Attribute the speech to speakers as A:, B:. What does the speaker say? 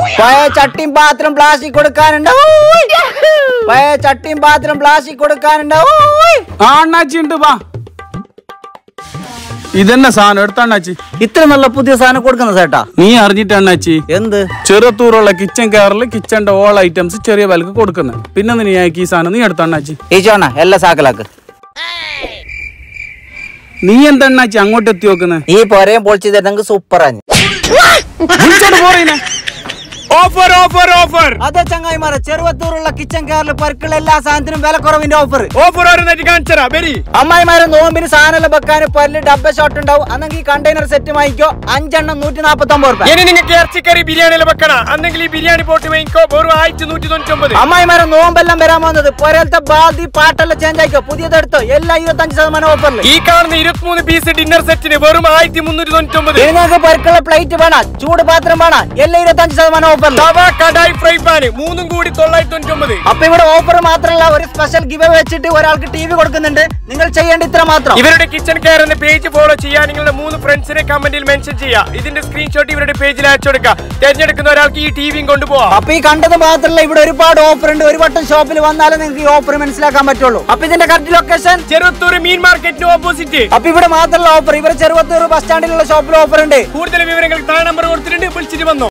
A: പഴയ ചട്ടിയും പാത്രം പ്ലാസ്റ്റിക് കൊടുക്കാനുണ്ട് ഊയ്. പഴയ ചട്ടിയും പാത്രം പ്ലാസ്റ്റിക് കൊടുക്കാനുണ്ട് ഊയ്.
B: ആ അണ്ണാച്ചി ഉണ്ട് വാ ഇതന്നെ സാധനം എടുത്ത അണ്ണാച്ചി
A: ഇത്ര നല്ല പുതിയ സാധനം കൊടുക്കുന്ന ചേട്ടാ
B: നീ അറിഞ്ഞിട്ട് അണ്ണാച്ചി
A: എന്ത്
B: ചെറുത്തൂറുള്ള കിച്ചൺ കെയറിൽ കിച്ചന്റെ ഓൾ ഐറ്റംസ് ചെറിയ വിലക്ക് കൊടുക്കുന്നത് പിന്നെ നീ ഈ സാധനം നീ എടുത്ത അണ്ണാച്ചി
A: ഈ ചോണ എല്ലാ സാക്കലാക്ക്
B: നീ എന്താ അണ്ണാച്ചി അങ്ങോട്ട് എത്തി നോക്കുന്നത്
A: ഈ പൊരയും പൊളിച്ചു തരുന്നെങ്കിൽ സൂപ്പറാണ്
B: വിളിച്ചോണ്ട് പോറീനെ
C: ഓഫർ ഓഫർ ഓഫർ
A: അതെ ചങ്ങായിമാരെ ചെറുവത്തൂറുള്ള കിച്ചൺ കെയറിൽ പരുക്കുള്ള എല്ലാ സാധനത്തിനും വില കുറവിന്റെ ഓഫർ
C: ഓഫർ ഓരോന്നായിട്ട് കാണിച്ചറാ വരി
A: അമ്മായിമാരെ നോമ്പിന് സാധനം വെക്കാൻ പല്ല് ഡബ്ബ ഷോട്ട് ഉണ്ടാവും അന്നെങ്കിൽ കണ്ടെയ്നർ സെറ്റ് വാങ്ങിക്കോ അഞ്ചെണ്ണം നൂറ്റി നാപ്പത്തി ഒമ്പത് റുപ്യ
C: ഇനി നിങ്ങൾക്ക് ഇറച്ചിക്കറി ബിരിയാണിയിൽ വെക്കണ അന്നെങ്കിൽ ഈ ബിരിയാണി പോട്ട് വാങ്ങിക്കോ വെറും ആയിരത്തി നൂറ്റി തൊണ്ണൂറ്റി ഒമ്പത്
A: അമ്മായിമാരെ നോമ്പെല്ലാം വരാൻ പോകുന്നത് പൊരലത്തെ ബാൽദി പാട്ടെല്ലാം ചേഞ്ച് ആയിക്കോ പുതിയതെടുത്തോ എല്ലാം ഇരുപത്തഞ്ച് ശതമാനം ഓഫറിൽ
C: ഈ കാണുന്ന ഇരുപത്തിമൂന്ന് പീസ് ഡിന്നർ സെറ്റിന് വെറും ആയിരത്തി മുന്നൂറ്റി തൊണ്ണൂറ്റി ഒമ്പത്
A: നിങ്ങൾക്ക് പരുക്കുള്ള പ്ലേറ്റ് വേണം ചൂട് പാത്രം വേണം എല്ലാം ഇരുപത്തഞ്ച് ശതമാനം ഓഫറിൽ
C: തവ കടായി ഫ്രൈ പാന് മൂന്നും കൂടി തൊള്ളായിരത്തി തൊണ്ണൂറ്റി ഒമ്പത്
A: അപ്പൊ ഇവിടെ ഓഫർ മാത്രമല്ല ഒരു സ്പെഷ്യൽ ഗിവ് വെച്ചിട്ട് ഒരാൾക്ക് ടി വി കൊടുക്കുന്നുണ്ട് നിങ്ങൾ ചെയ്യേണ്ട ഇത്ര മാത്രം
C: ഇവരുടെ കിച്ചൺ കെയർ എന്ന പേജ് ഫോളോ ചെയ്യാൻ നിങ്ങളുടെ മൂന്ന് ഫ്രണ്ട്സിനെ കമന്റിൽ മെൻഷൻ ചെയ്യാം ഇതിന്റെ സ്ക്രീൻഷോട്ട് ഇവരുടെ പേജിൽ അയച്ചു കൊടുക്കാം തിരഞ്ഞെടുക്കുന്ന ഒരാൾക്ക് ഈ ടിവിയും കൊണ്ടുപോവാം
A: അപ്പൊ ഈ കണ്ടത് മാത്രമല്ല ഇവിടെ ഒരുപാട് ഓഫർ ഉണ്ട് ഒരു വട്ടം ഷോപ്പിൽ വന്നാലേ നിങ്ങൾക്ക് ഈ ഓഫർ മനസ്സിലാക്കാൻ പറ്റുള്ളൂ അപ്പൊ ഇതിന്റെ കറക്റ്റ് ലൊക്കേഷൻ
C: ചെറുത്തൂർ മീൻ മാർക്കറ്റിന് ഓപ്പോസിറ്റ്
A: അപ്പൊ ഇവിടെ മാത്രമല്ല ഓഫർ ഇവരെ ചെറുപത്തൂർ ബസ് സ്റ്റാൻഡിലുള്ള ഷോപ്പിൽ ഓഫർ ഉണ്ട്
C: കൂടുതൽ വിവരങ്ങൾക്ക് താഴെ നമ്പർ കൊടുത്തിട്ടുണ്ട് വിളിച്ചിട്ട് വന്നോ